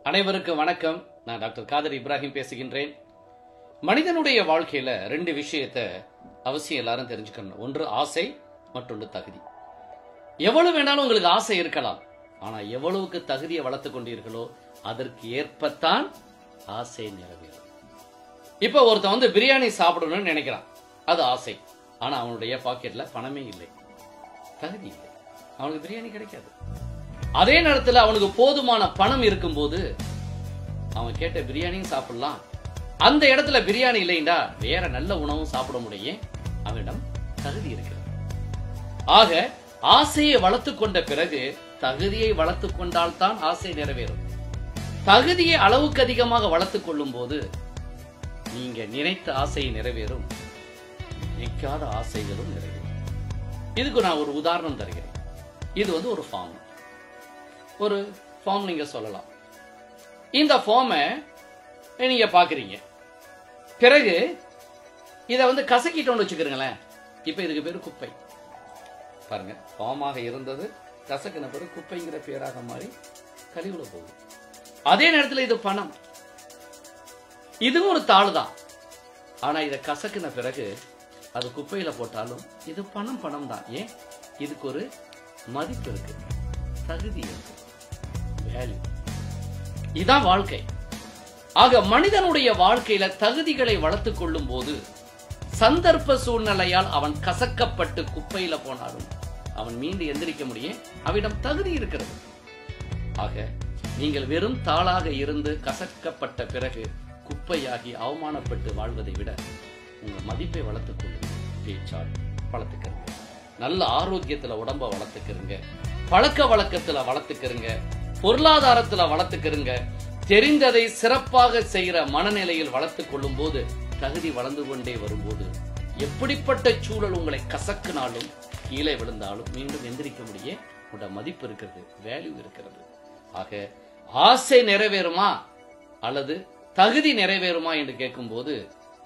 அனைவருக்கும் வணக்கம் நான் டாக்டர் காதர் இப்ராஹிம் பேசுகின்றேன் மனிதனுடைய வாழ்க்கையில ரெண்டு விஷயத்த அவசியம் எல்லாரும் தெரிஞ்சுக்கணும் ஒன்று ஆசை மற்றொன்று தகுதி எவ்வளவு வேணாலும் உங்களுக்கு ஆசை இருக்கலாம் ஆனா எவ்வளவுக்கு தகுதியை வளர்த்துக் கொண்டீர்களோ அதற்கு ஏற்பத்தான் ஆசை நிறைவேறும் இப்ப ஒருத்தன் வந்து பிரியாணி சாப்பிடணும்னு நினைக்கிறான் அது ஆசை ஆனா அவனுடைய பாக்கெட்ல பணமே இல்லை தகுதி இல்லை அவனுக்கு பிரியாணி கிடைக்காது அதே நேரத்துல அவனுக்கு போதுமான பணம் இருக்கும்போது அவன் கேட்ட பிரியாணியும் சாப்பிடலாம் அந்த இடத்துல பிரியாணி இல்லைண்டா வேற நல்ல உணவும் சாப்பிட முடியும் அவனிடம் தகுதி இருக்கிறது ஆக ஆசையை வளர்த்துக் கொண்ட பிறகு தகுதியை வளர்த்துக் கொண்டால்தான் ஆசை நிறைவேறும் தகுதியை அளவுக்கு அதிகமாக வளர்த்துக் கொள்ளும் போது நீங்க நினைத்த ஆசை நிறைவேறும் நினைக்காத ஆசைகளும் நிறைவேறும் இதுக்கு நான் ஒரு உதாரணம் தருகிறேன் இது வந்து ஒரு ஃபார்ம் ஒரு ஃபார்ம் நீங்க சொல்லலாம் இந்த ஃபார்மை நீங்க பாக்குறீங்க பிறகு இதை வந்து கசக்கிட்டோம்னு வச்சுக்கிறீங்களேன் இப்ப இதுக்கு பேரு குப்பை பாருங்க ஃபார்மாக இருந்தது கசக்கின பிறகு குப்பைங்கிற பேராக மாறி கழிவுல போகுது அதே நேரத்தில் இது பணம் இதுவும் ஒரு தாள் தான் ஆனா இதை கசக்கின பிறகு அது குப்பையில போட்டாலும் இது பணம் பணம் தான் ஏன் இதுக்கு ஒரு மதிப்பு இருக்கு தகுதி இருக்கு வேல்யூ இதான் வாழ்க்கை ஆக மனிதனுடைய வாழ்க்கையில தகுதிகளை வளர்த்துக் கொள்ளும் போது சந்தர்ப்ப சூழ்நிலையால் அவன் கசக்கப்பட்டு குப்பையில போனாலும் அவன் மீண்டு எந்திரிக்க முடியும் அவிடம் தகுதி இருக்கிறது ஆக நீங்கள் வெறும் தாளாக இருந்து கசக்கப்பட்ட பிறகு குப்பையாகி அவமானப்பட்டு வாழ்வதை விட உங்க மதிப்பை வளர்த்துக் கொள்ளுங்க பேச்சால் வளர்த்துக்கிறங்க நல்ல ஆரோக்கியத்துல உடம்ப வளர்த்துக்கிறங்க பழக்க வழக்கத்துல வளர்த்துக்கிறங்க பொருளாதாரத்துல வளர்த்துக்கிறங்க தெரிந்ததை சிறப்பாக செய்யற மனநிலையில் வளர்த்துக் கொள்ளும் போது தகுதி வளர்ந்து கொண்டே வரும்போது எப்படிப்பட்ட சூழல் உங்களை கசக்குனாலும் கீழே விழுந்தாலும் மீண்டும் எந்திரிக்க முடிய உங்களோட மதிப்பு இருக்கிறது வேல்யூ இருக்கிறது ஆக ஆசை நிறைவேறுமா அல்லது தகுதி நிறைவேறுமா என்று கேட்கும்போது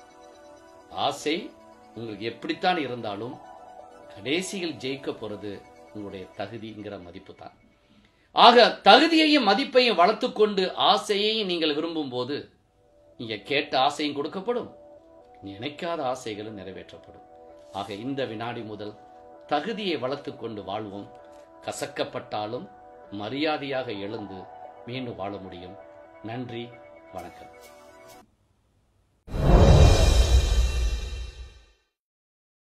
ஆசை உங்களுக்கு எப்படித்தான் இருந்தாலும் கடைசியில் ஜெயிக்க போறது உங்களுடைய தகுதிங்கிற மதிப்பு தான் ஆக தகுதியையும் மதிப்பையும் வளர்த்துக் கொண்டு ஆசையையும் நீங்கள் விரும்பும் போது நீங்க கேட்ட ஆசையும் கொடுக்கப்படும் நினைக்காத ஆசைகளும் நிறைவேற்றப்படும் ஆக இந்த வினாடி முதல் தகுதியை வளர்த்துக் கொண்டு வாழ்வோம் கசக்கப்பட்டாலும் மரியாதையாக எழுந்து மீண்டும் வாழ முடியும் நன்றி வணக்கம்